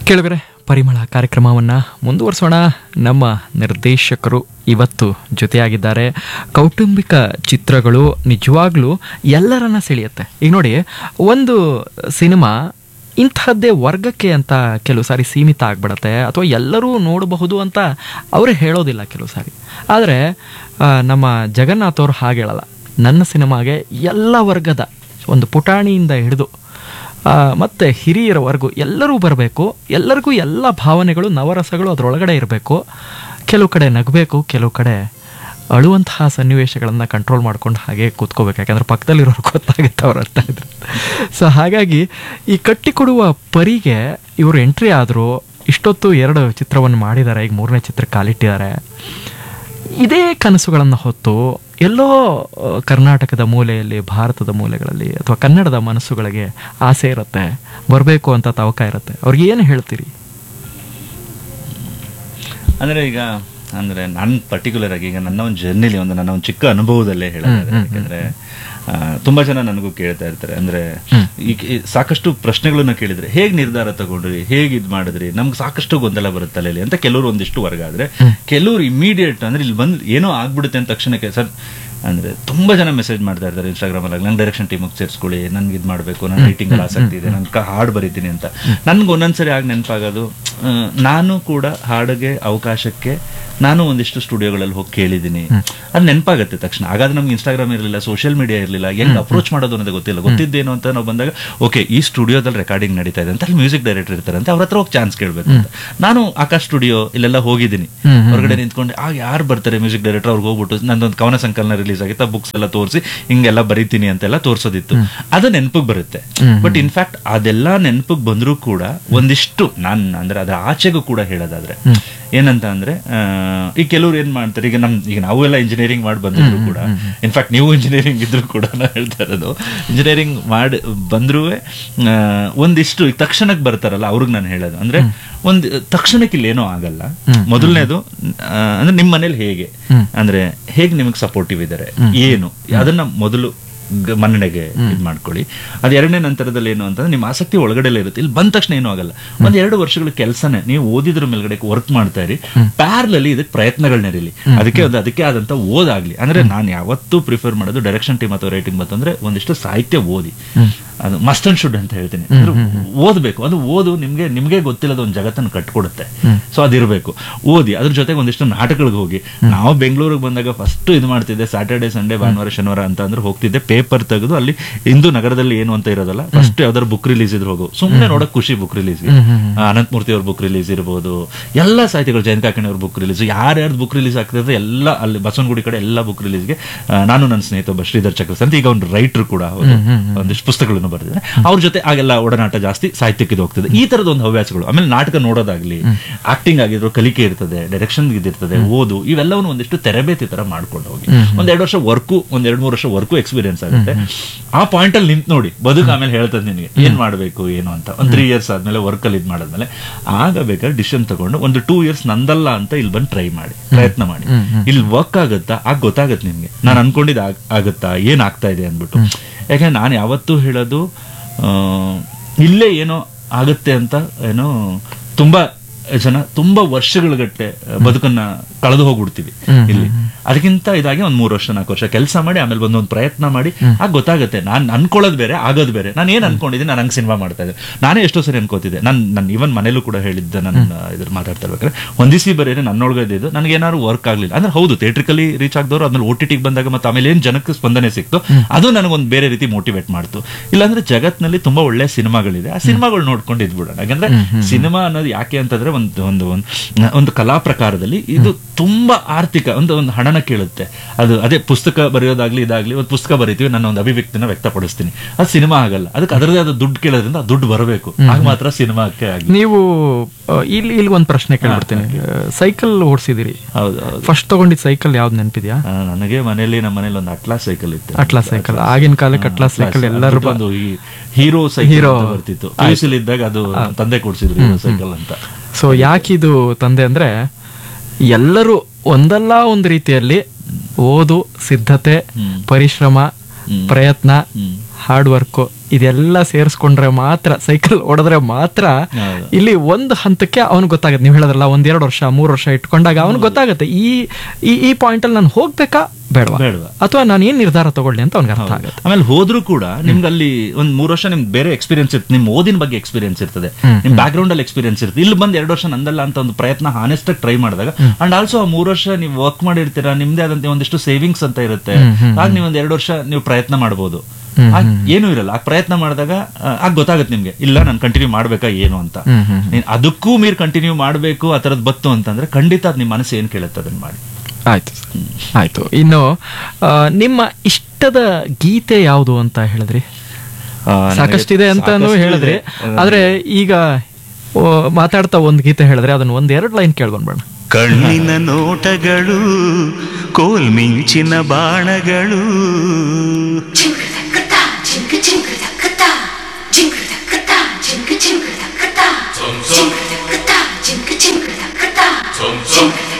ಕೇಳಿದ್ರೆ ಪರಿಮಳ ಕಾರ್ಯಕ್ರಮವನ್ನು ಮುಂದುವರಿಸೋಣ ನಮ್ಮ ನಿರ್ದೇಶಕರು ಇವತ್ತು ಜೊತೆಯಾಗಿದ್ದಾರೆ ಕೌಟುಂಬಿಕ ಚಿತ್ರಗಳು ನಿಜವಾಗ್ಲೂ ಎಲ್ಲರನ್ನ ಸೆಳೆಯುತ್ತೆ ಈಗ ನೋಡಿ ಒಂದು ಸಿನಿಮಾ ಇಂತಹದ್ದೇ ವರ್ಗಕ್ಕೆ ಅಂತ ಕೆಲವು ಸಾರಿ ಸೀಮಿತ ಆಗ್ಬಿಡತ್ತೆ ಅಥವಾ ಎಲ್ಲರೂ ನೋಡಬಹುದು ಅಂತ ಅವರೇ ಹೇಳೋದಿಲ್ಲ ಕೆಲವು ಸಾರಿ ಆದರೆ ನಮ್ಮ ಜಗನ್ನಾಥ್ ಅವರು ಹಾಗೆ ಹೇಳಲ್ಲ ನನ್ನ ಸಿನಿಮಾಗೆ ಎಲ್ಲ ವರ್ಗದ ಒಂದು ಪುಟಾಣಿಯಿಂದ ಹಿಡಿದು ಆ, ಮತ್ತೆ ಹಿರಿಯರವರೆಗೂ ಎಲ್ಲರೂ ಬರಬೇಕು ಎಲ್ಲರಿಗೂ ಎಲ್ಲ ಭಾವನೆಗಳು ನವರಸಗಳು ಅದರೊಳಗಡೆ ಇರಬೇಕು ಕೆಲವು ಕಡೆ ನಗಬೇಕು ಕೆಲವು ಕಡೆ ಅಳುವಂತಹ ಸನ್ನಿವೇಶಗಳನ್ನು ಕಂಟ್ರೋಲ್ ಮಾಡ್ಕೊಂಡು ಹಾಗೆ ಕೂತ್ಕೋಬೇಕು ಯಾಕಂದ್ರೆ ಪಕ್ಕದಲ್ಲಿರೋರು ಗೊತ್ತಾಗುತ್ತೆ ಅವ್ರು ಅರ್ಥ ಇದ್ರೆ ಸೊ ಹಾಗಾಗಿ ಈ ಕಟ್ಟಿಕೊಡುವ ಪರಿಗೆ ಇವರು ಎಂಟ್ರಿ ಆದರು ಇಷ್ಟೊತ್ತು ಎರಡು ಚಿತ್ರವನ್ನು ಮಾಡಿದ್ದಾರೆ ಈಗ ಮೂರನೇ ಚಿತ್ರ ಕಾಲಿಟ್ಟಿದ್ದಾರೆ ಇದೇ ಕನಸುಗಳನ್ನು ಹೊತ್ತು ಎಲ್ಲೋ ಆ, ಕರ್ನಾಟಕದ ಮೂಲೆಯಲ್ಲಿ ಭಾರತದ ಮೂಲೆಗಳಲ್ಲಿ ಅಥವಾ ಕನ್ನಡದ ಮನಸ್ಸುಗಳಿಗೆ ಆಸೆ ಇರುತ್ತೆ ಬರಬೇಕು ಅಂತ ತವಕ ಇರುತ್ತೆ ಅವ್ರಿಗೆ ಏನು ಹೇಳ್ತೀರಿ ಅಂದ್ರೆ ಈಗ ಅಂದ್ರೆ ನಾನು ಪರ್ಟಿಕ್ಯುಲರ್ ಆಗಿ ಈಗ ನನ್ನ ಒಂದು ಜರ್ನಿಲಿ ಒಂದು ನನ್ನ ಒಂದು ಚಿಕ್ಕ ಅನುಭವದಲ್ಲೇ ಹೇಳೋದಾದ್ರೆ ಯಾಕಂದ್ರೆ ಆ, ತುಂಬಾ ಜನ ನನಗೂ ಕೇಳ್ತಾ ಇರ್ತಾರೆ ಅಂದ್ರೆ ಈಗ ಈ ಸಾಕಷ್ಟು ಪ್ರಶ್ನೆಗಳನ್ನ ಕೇಳಿದ್ರೆ ಹೇಗ್ ನಿರ್ಧಾರ ತಗೊಂಡ್ರಿ ಹೇಗ್ ಇದ್ ಮಾಡಿದ್ರಿ ನಮ್ಗೆ ಸಾಕಷ್ಟು ಗೊಂದಲ ಬರುತ್ತೆ ತಲೆಯಲ್ಲಿ ಅಂತ ಕೆಲವರು ಒಂದಿಷ್ಟು ವರ್ಗ ಆದ್ರೆ ಕೆಲವರು ಇಮಿಡಿಯೇಟ್ ಅಂದ್ರೆ ಇಲ್ಲಿ ಬಂದ್ ಏನೋ ಆಗ್ಬಿಡುತ್ತೆ ಅಂತ ತಕ್ಷಣಕ್ಕೆ ಸರ್ ಅಂದ್ರೆ ತುಂಬಾ ಜನ ಮೆಸೇಜ್ ಮಾಡ್ತಾ ಇರ್ತಾರೆ ಇನ್ಸ್ಟಾಗ್ರಾಮ್ ಅಲ್ಲಿ ನಂಗೆ ಡೈರೆಕ್ಷನ್ ಟೀಮಿಗೆ ಸೇರಿಸ್ಕೊಳ್ಳಿ ನನ್ಗೆ ಇದು ಮಾಡಬೇಕು ನನ್ನ ರೈಟಿಂಗ್ ಅಲ್ಲಿ ಆಸಕ್ತಿ ಇದೆ ನನ್ ಹಾಡು ಬರೀತೀನಿ ಅಂತ ನನ್ಗೆ ಒಂದೊಂದ್ಸರಿ ಆಗ ನೆನಪಾಗೋದು ಆ, ನಾನು ಕೂಡ ಹಾಡಿಗೆ ಅವಕಾಶಕ್ಕೆ ನಾನು ಒಂದಿಷ್ಟು ಸ್ಟುಡಿಯೋಗಳಲ್ಲಿ ಹೋಗಿ ಕೇಳಿದ್ದೀನಿ ಅದು ನೆನಪಾಗುತ್ತೆ ತಕ್ಷಣ ಹಾಗಾದ್ರೆ ನಮ್ಗೆ ಇನ್ಸ್ಟಾಗ್ರಾಮ್ ಇರಲಿಲ್ಲ ಸೋಷಿಯಲ್ ಮೀಡಿಯಾ ಇರಲಿಲ್ಲ ಹೆಂಗ್ ಅಪ್ರೋಚ್ ಮಾಡೋದು ಅನ್ನೋದು ಗೊತ್ತಿಲ್ಲ ಗೊತ್ತಿದ್ದೇನು ಅಂತ ನಾವು ಬಂದಾಗ ಓಕೆ ಈ ಸ್ಟುಡಿಯೋದಲ್ಲಿ ರೆಕಾರ್ಡಿಂಗ್ ನಡೀತಾ ಇದೆ ಅಂತ ಅಲ್ಲಿ ಮ್ಯೂಸಿಕ್ ಡೈರೆಕ್ಟರ್ ಇರ್ತಾರೆ ಅಂತ ಅವ್ರ ಹತ್ರ ಹೋಗಿ ಚಾನ್ಸ್ ಕೇಳಬೇಕು ಅಂತ ನಾನು ಆಕಾಶ್ ಸ್ಟುಡಿಯೋ ಇಲ್ಲೆಲ್ಲ ಹೋಗಿದ್ದೀನಿ ಹೊರಗಡೆ ನಿಂತ್ಕೊಂಡು ಆಗ ಯಾರು ಬರ್ತಾರೆ ಮ್ಯೂಸಿಕ್ ಡೈರೆಕ್ಟರ್ ಅವ್ರಿಗೆ ಹೋಗ್ಬಿಟ್ಟು ನಂದೊಂದು ಕವನ ಸಂಕಲನ ರಿಲೀಸ್ ಆಗಿತ್ತು ಬುಕ್ಸ್ ಎಲ್ಲ ತೋರಿಸಿ ಹಿಂಗೆಲ್ಲ ಬರೀತೀನಿ ಅಂತೆಲ್ಲ ತೋರಿಸೋದಿತ್ತು ಅದು ನೆನಪಿಗೆ ಬರುತ್ತೆ ಬಟ್ ಇನ್ಫ್ಯಾಕ್ಟ್ ಅದೆಲ್ಲ ನೆನಪಿಗೆ ಬಂದರೂ ಕೂಡ ಒಂದಿಷ್ಟು ನಾನು ಅಂದ್ರೆ ಅದ್ರ ಆಚೆಗೂ ಕೂಡ ಹೇಳೋದಾದ್ರೆ ಏನಂತ ಅಂದ್ರೆ ಆ, ಈ ಕೆಲವ್ರು ಏನ್ ಮಾಡ್ತಾರೆ ಈಗ ನಮ್ ಈಗ ನಾವು ಎಲ್ಲ ಇಂಜಿನಿಯರಿಂಗ್ ಮಾಡಿ ಬಂದಿದ್ರು ಕೂಡ ಇನ್ಫ್ಯಾಕ್ಟ್ ನೀವು ಇಂಜಿನಿಯರಿಂಗ್ ಇದ್ರು ಕೂಡ ನಾನು ಹೇಳ್ತಾ ಇರೋದು ಇಂಜಿನಿಯರಿಂಗ್ ಮಾಡಿ ಬಂದ್ರೂ ಒಂದಿಷ್ಟು ಈಗ ತಕ್ಷಣಕ್ಕೆ ಬರ್ತಾರಲ್ಲ ಅವ್ರಿಗೆ ನಾನು ಹೇಳೋದು ಅಂದ್ರೆ ಒಂದ್ ತಕ್ಷಣಕ್ಕೆ ಇಲ್ಲಿ ಏನೂ ಆಗಲ್ಲ ಮೊದಲನೇದು ಅಂದ್ರೆ ನಿಮ್ಮ ಮನೇಲಿ ಹೇಗೆ ಅಂದ್ರೆ ಹೇಗೆ ನಿಮಗೆ ಸಪೋರ್ಟಿವ್ ಇದ್ದಾರೆ ಏನು ಅದನ್ನ ಮೊದಲು ಗ- ಮನ್ನಣೆಗೆ ಇದು ಮಾಡ್ಕೊಳ್ಳಿ ಅದು ಎರಡನೇ ನಂತರದಲ್ಲಿ ಏನು ಅಂತಂದ್ರೆ ನಿಮ್ಮ ಆಸಕ್ತಿ ಒಳಗಡೆಲೇ ಇರುತ್ತೆ ಇಲ್ಲಿ ಬಂದ ತಕ್ಷಣ ಏನೂ ಆಗಲ್ಲ ಒಂದ್ ಎರಡು ವರ್ಷಗಳ ಕೆಲಸನೇ ನೀವು ಓದಿದ್ರ ಮೇಲ್ಗಡೆ ವರ್ಕ್ ಮಾಡ್ತಾ ಇರಿ ಪ್ಯಾರ್ಲಲ್ಲಿ ಇದಕ್ಕೆ ಪ್ರಯತ್ನಗಳು ನಡೀಲಿ ಅದಕ್ಕೆ ಒಂದು ಅದಕ್ಕೆ ಆದಂತ ಓದಾಗ್ಲಿ ಅಂದ್ರೆ ನಾನು ಯಾವತ್ತೂ ಪ್ರಿಫರ್ ಮಾಡೋದು ಡೈರೆಕ್ಷನ್ ಟೀಮ್ ಅಥವಾ ರೈಟಿಂಗ್ ಬಂತಂದ್ರೆ ಒಂದಿಷ್ಟು ಸಾಹಿತ್ಯ ಓದಿ ಅದು ಮಸ್ಟ್ ಅಂಡ್ ಶುಡ್ ಅಂತ ಹೇಳ್ತೀನಿ ಅಂದ್ರೆ ಓದ್ಬೇಕು ಅದು ಓದು ನಿಮ್ಗೆ ನಿಮ್ಗೆ ಗೊತ್ತಿಲ್ಲದ ಒಂದು ಜಗತ್ತನ್ನು ಕಟ್ಕೊಡುತ್ತೆ ಸೊ ಅದಿರಬೇಕು ಓದಿ ಅದ್ರ ಜೊತೆಗೆ ಒಂದಿಷ್ಟು ನಾಟಕಗಳಿಗೆ ಹೋಗಿ ನಾವು ಬೆಂಗಳೂರಿಗೆ ಬಂದಾಗ ಫಸ್ಟ್ ಇದು ಮಾಡ್ತಿದ್ದೆ ಸ್ಯಾಟರ್ಡೆ ಸಂಡೇ ಭಾನುವಾರ ಶನಿವಾರ ಅಂತ ಅಂದ್ರೆ ಹೋಗ್ತಿದ್ದೆ ಪೇಪರ್ ತೆಗೆದು ಅಲ್ಲಿ ಇಂದು ನಗರದಲ್ಲಿ ಏನು ಅಂತ ಇರೋದಲ್ಲ ಫಸ್ಟ್ ಯಾವ್ದಾದ್ರು ಬುಕ್ ರಿಲೀಸ್ ಇದ್ರೆ ಹೋಗು ಸುಮ್ಮನೆ ನೋಡಕ್ ಖುಷಿ ಬುಕ್ ರಿಲೀಸ್ಗೆ ಅನಂತಮೂರ್ತಿ ಅವ್ರ ಬುಕ್ ರಿಲೀಸ್ ಇರ್ಬೋದು ಎಲ್ಲ ಸಾಹಿತಿಗಳು ಜಯಂತ್ ಕಾಕಣಿ ಅವ್ರ ಬುಕ್ ರಿಲೀಸ್ ಯಾರ್ಯಾರ್ದು ಬುಕ್ ರಿಲೀಸ್ ಆಗ್ತಿದ್ರೆ ಎಲ್ಲ ಅಲ್ಲಿ ಬಸವನಗುಡಿ ಕಡೆ ಎಲ್ಲ ಬುಕ್ ರಿಲೀಸ್ಗೆ ನಾನು ನನ್ನ ಸ್ನೇಹಿತ ಒಬ್ಬ ಶ್ರೀಧರ್ ಚಕ್ರಸ್ ಅಂತ ಈಗ ಒಂದು ರೈಟರ್ ಕೂಡ ಹೌದು ಒಂದಿಷ್ಟು ಪುಸ್ತಕಗಳನ್ನು ಬರೆದಿದ್ದಾರೆ ಅವ್ರ ಜೊತೆ ಆಗೆಲ್ಲ ಒಡನಾಟ ಜಾಸ್ತಿ ಸಾಹಿತ್ಯಕ್ಕೆ ಇದು ಹೋಗ್ತದೆ ಈ ತರದ ಒಂದು ಹವ್ಯಾಸಗಳು ಆಮೇಲೆ ನಾಟಕ ನೋಡೋದಾಗ್ಲಿ ಆಕ್ಟಿಂಗ್ ಆಗಿದ್ರು ಕಲಿಕೆ ಇರ್ತದೆ ಡೈರೆಕ್ಷನ್ ಇದಿರ್ತದೆ ಓದು ಇವೆಲ್ಲವನ್ನು ಒಂದಿಷ್ಟು ತರಬೇತಿ ತರ ಮಾಡ್ಕೊಂಡು ಹೋಗಿ ಒಂದ್ ಎರಡು ವರ್ಷ ವರ್ಕು ಒಂದ್ ಎರಡ್ ಮೂರು ವರ್ಷ ವರ್ಕು ಎಕ್ಸ್ಪೀರಿಯನ್ಸ್ ಆಗುತ್ತೆ ಆ ಪಾಯಿಂಟ್ ಅಲ್ಲಿ ನಿಂತ್ ನೋಡಿ ಬದುಕು ಆಮೇಲೆ ಹೇಳ್ತದೆ ನಿನಗೆ ಏನ್ ಮಾಡ್ಬೇಕು ಏನು ಅಂತ ಒಂದ್ ತ್ರೀ ಇಯರ್ಸ್ ಆದ್ಮೇಲೆ ವರ್ಕ್ ಅಲ್ಲಿ ಇದ್ ಮಾಡಿದ್ಮೇಲೆ ಆಗ ಬೇಕಾದ್ರೆ ಡಿಸಿಷನ್ ತಗೊಂಡು ಒಂದು ಟೂ ಇಯರ್ಸ್ ನಂದಲ್ಲ ಅಂತ ಇಲ್ಲಿ ಬಂದು ಟ್ರೈ ಮಾಡಿ ಪ್ರಯತ್ನ ಮಾಡಿ ಇಲ್ಲಿ ವರ್ಕ್ ಆಗುತ್ತಾ ಆಗ ಗೊತ್ತಾಗತ್ತೆ ನಿಮ್ಗೆ ನಾನು ಅನ್ಕೊಂಡಿದ್ದು ಆಗ್- ಆಗುತ್ತಾ ಏನ್ ಆಗ್ತಾ ಇದೆ ಅಂದ್ಬಿಟ್ಟು ಯಾಕಂದ್ರೆ ನಾನು ಯಾವತ್ತೂ ಹೇಳೋದು ಆ, ಇಲ್ಲೇ ಏನೋ ಆಗುತ್ತೆ ಅಂತ ಏನೋ ತುಂಬಾ ಜನ ತುಂಬಾ ವರ್ಷಗಳಗಟ್ಟೆ ಬದುಕನ್ನ ಕಳೆದು ಹೋಗ್ಬಿಡ್ತೀವಿ ಇಲ್ಲಿ ಅದಕ್ಕಿಂತ ಇದಾಗಿ ಒಂದ್ ಮೂರು ವರ್ಷ ನಾಲ್ಕು ವರ್ಷ ಕೆಲಸ ಮಾಡಿ ಆಮೇಲೆ ಒಂದೊಂದು ಪ್ರಯತ್ನ ಮಾಡಿ ಆಗ ಗೊತ್ತಾಗುತ್ತೆ ನಾನ್ ಅನ್ಕೊಳ್ಳೋದು ಬೇರೆ ಆಗೋದು ಬೇರೆ ನಾನು ಏನ್ ಅನ್ಕೊಂಡಿದ್ದೀನಿ ನಾನು ಹಂಗೆ ಸಿನಿಮಾ ಮಾಡ್ತಾ ಇದ್ದೆ ನಾನೇ ಎಷ್ಟೋ ಸರಿ ಅನ್ಕೋತಿದ್ದೆ ನಾನು ನಾನು ಇವನ್ ಮನೇಲೂ ಕೂಡ ಹೇಳಿದ್ದೆ ನನ್ನ ಇದ್ರ ಮಾತಾಡ್ತಾ ಇರ್ಬೇಕಾದ್ರೆ ಒಂದಿಸಿ ಬರೀ ನನ್ನೊಳಗೆ ಇದ್ದು ನನಗೆ ಏನಾದ್ರು ವರ್ಕ್ ಆಗ್ಲಿಲ್ಲ ಅಂದ್ರೆ ಹೌದು ಥಿಯೇಟ್ರಿಕಲಿ ರೀಚ್ ಆಗ್ದವ್ರು ಅದ್ರಲ್ಲಿ ಓ ಟಿ ಟಿಗೆ ಬಂದಾಗ ಮತ್ತೆ ಆಮೇಲೆ ಏನ್ ಜನಕ್ಕೆ ಸ್ಪಂದನೆ ಸಿಕ್ತು ಅದು ನನಗೊಂದು ಬೇರೆ ರೀತಿ ಮೋಟಿವೇಟ್ ಮಾಡ್ತು ಇಲ್ಲಾಂದ್ರೆ ಜಗತ್ನಲ್ಲಿ ತುಂಬಾ ಒಳ್ಳೆ ಸಿನಿಮಾಗಳಿದೆ ಆ ಸಿನಿಮಾಗಳು ನೋಡ್ಕೊಂಡು ಇದ್ಬಿಡೋಣ ಯಾಕಂದ್ರೆ ಸಿನಿಮಾ ಅನ್ನೋದು ಯಾಕೆ ಅಂತಂದ್ರೆ ಒಂದು ಒಂದು ಒಂದು ಒಂದು ಕಲಾ ಪ್ರಕಾರದಲ್ಲಿ ಇದು ತುಂಬಾ ಆರ್ಥಿಕ ಒಂದು ಒಂದು ಹಣನ ಕೇಳುತ್ತೆ ಅದು ಅದೇ ಪುಸ್ತಕ ಬರೆಯೋದಾಗ್ಲಿ ಇದಾಗ್ಲಿ ಒಂದು ಪುಸ್ತಕ ಬರೀತೀವಿ ನನ್ನ ಒಂದು ಅಭಿವ್ಯಕ್ತಿನ ವ್ಯಕ್ತಪಡಿಸ್ತೀನಿ ಅದು ಸಿನಿಮಾ ಆಗಲ್ಲ ಅದಕ್ಕೆ ಅದರದೇ ಆದ ದುಡ್ಡು ಕೇಳೋದ್ರಿಂದ ಆ ದುಡ್ಡು ಬರಬೇಕು ಆಗ ಮಾತ್ರ ಸಿನಿಮಾಕ್ಕೆ ಆಗಲಿ ನೀವು ಆ, ಇಲ್ಲಿ ಇಲ್ಲಿ ಒಂದು ಪ್ರಶ್ನೆ ಕೇಳ್ಬಿಡ್ತೀನಿ ಸೈಕಲ್ ಓಡಿಸಿದಿರಿ ಹೌದು ಹೌದು ಫಸ್ಟ್ ತಗೊಂಡಿದ್ ಸೈಕಲ್ ಯಾವ್ದು ನೆನಪಿದ್ಯಾ ಆ, ನನಗೆ ಮನೆಯಲ್ಲಿ ನಮ್ಮ ಮನೇಲಿ ಒಂದು ಅಟ್ಲಾ ಸೈಕಲ್ ಇತ್ತು ಅಟ್ಲಾ ಸೈಕಲ್ ಆಗಿನ ಕಾಲಕ್ಕೆ ಅಟ್ಲಾ ಸೈಕಲ್ ಎಲ್ಲರೂ ಅದು ಒಂದು ಈ ಹೀರೋ ಸೈಕಲ್ ಹೀರೋ. ಅಂತ ಬರ್ತಿತ್ತು ಪಿಯುಸಿಲಿ ಇದ್ದಾಗ ಅದು ತಂದೆ ಕೊಡ್ಸಿದ್ರು ಹೀರೋ ಸೈಕಲ್ ಅಂತ ಸೊ ಯಾಕಿದು ತಂದೆ ಅಂದ್ರೆ ಎಲ್ಲರೂ ಒಂದಲ್ಲ ಒಂದು ರೀತಿಯಲ್ಲಿ ಓದು ಸಿದ್ಧತೆ ಹ್ಮ್. ಪರಿಶ್ರಮ ಹ್ಮ್. ಪ್ರಯತ್ನ ಹ್ಮ್. ಹಾರ್ಡ್ ವರ್ಕು ಇದೆಲ್ಲ ಸೇರಿಸ್ಕೊಂಡ್ರೆ ಮಾತ್ರ ಸೈಕಲ್ ಓಡಿದ್ರೆ ಮಾತ್ರ ಹೌದು. ಇಲ್ಲಿ ಒಂದು ಹಂತಕ್ಕೆ ಅವ್ನಿಗೆ ಗೊತ್ತಾಗುತ್ತೆ ನೀವು ಹೇಳೋದ್ರಲ್ಲ ಒಂದ್ ಎರಡು ವರ್ಷ ಮೂರು ವರ್ಷ ಇಟ್ಕೊಂಡಾಗ ಅವ್ನಿಗೆ ಗೊತ್ತಾಗುತ್ತೆ ಈ ಈ ಈ ಪಾಯಿಂಟ್ ಅಲ್ಲಿ ನಾನು ಹೋಗ್ಬೇಕಾ ಬೇಡವಾ ಬೇಡವಾ? ಅಥವಾ ನಾನು ಏನ್ ನಿರ್ಧಾರ ತಗೊಳ್ಳಿ ಅಂತ ಅವ್ನಿಗೆ ಅರ್ಥ ಆಗುತ್ತೆ ಆಮೇಲೆ ಹೋದ್ರೂ ಕೂಡ ನಿಮ್ಗೆ ಅಲ್ಲಿ ಒಂದ್ ಮೂರ್ ವರ್ಷ ನಿಮ್ಗೆ ಬೇರೆ ಎಕ್ಸ್ಪೀರಿಯನ್ಸ್ ಇರ್ತದೆ ನಿಮ್ ಓದಿನ ಬಗ್ಗೆ ಎಕ್ಸ್ಪೀರಿಯನ್ಸ್ ಇರ್ತದೆ ನಿಮ್ ಬ್ಯಾಕ್ ಗ್ರೌಂಡ್ ಅಲ್ಲಿ ಎಕ್ಸ್ಪೀರಿಯನ್ಸ್ ಇರ್ತದೆ ಇಲ್ಲಿ ಬಂದ್ ಎರಡು ವರ್ಷ ನಂದಲ್ಲ ಅಂತ ಒಂದು ಪ್ರಯತ್ನ ಹಾನೆಸ್ಟ್ ಆಗಿ ಟ್ರೈ ಮಾಡಿದಾಗ ಅಂಡ್ ಆಲ್ಸೋ ಆ ಮೂರ್ ವರ್ಷ ನೀವು ವರ್ಕ್ ಮಾಡಿರ್ತೀರಾ ನಿಮ್ದೇ ಆದಂತೆ ಒಂದಿಷ್ಟು ಸೇವಿಂಗ್ಸ್ ಅಂತ ಇರುತ್ತೆ ಆಗ ನೀವು ಒಂದ್ ಎರಡು ವರ್ಷ ನೀವು ಪ್ರಯತ್ನ ಮಾಡಬಹುದು ಏನು ಇರಲ್ಲ ಆ ಪ್ರಯತ್ನ ಮಾಡಿದಾಗ ಆ, ಆಗ ಗೊತ್ತಾಗುತ್ತೆ ನಿಮ್ಗೆ ಇಲ್ಲ ನಾನು ಕಂಟಿನ್ಯೂ ಮಾಡ್ಬೇಕಾ ಏನು ಅಂತ ಹ್ಮ್, ಹ್ಮ್, ನೀನ್ ಅದಕ್ಕೂ ಮೀರ್ ಕಂಟಿನ್ಯೂ ಮಾಡ್ಬೇಕು ಆ ತರದ್ ಬತ್ತು ಅಂತಂದ್ರೆ ಖಂಡಿತ ಅದ್ ನಿಮ್ ಮನಸ್ಸು ಏನ್ ಕೇಳುತ್ತೆ ಅದನ್ನ ಮಾಡಿ ಆಯ್ತು ಸರ್. ಆಯ್ತು ಇನ್ನು ಆ, ನಿಮ್ಮ ಇಷ್ಟದ ಗೀತೆ ಯಾವುದು ಅಂತ ಹೇಳಿದ್ರಿ ಆ, ನನಗೆ ಸಾಕಷ್ಟಿದೆ ಅಂತಾನು ಸಾಕಷ್ಟು ಹೇಳಿದ್ರಿ ಇದೆ. ಆದ್ರೆ ಈಗ ಓ, ಮಾತಾಡ್ತಾ ಒಂದ್ ಗೀತೆ ಹೇಳಿದ್ರೆ ಅದನ್ನ ಒಂದ್ ಎರಡು ಲೈನ್ ಕೇಳ್ಕೊಂಡ್ಬೇಡ ಕಣ್ಣಿನ ನೋಟಗಳು ಕೋಲ್ಮಿಂಚಿನ ಬಾಣಗಳು 징그덕그다 징그 징그덕그다 징그덕그다 징그 징그덕그다 징그덕그다 징그 징그덕그다 징그덕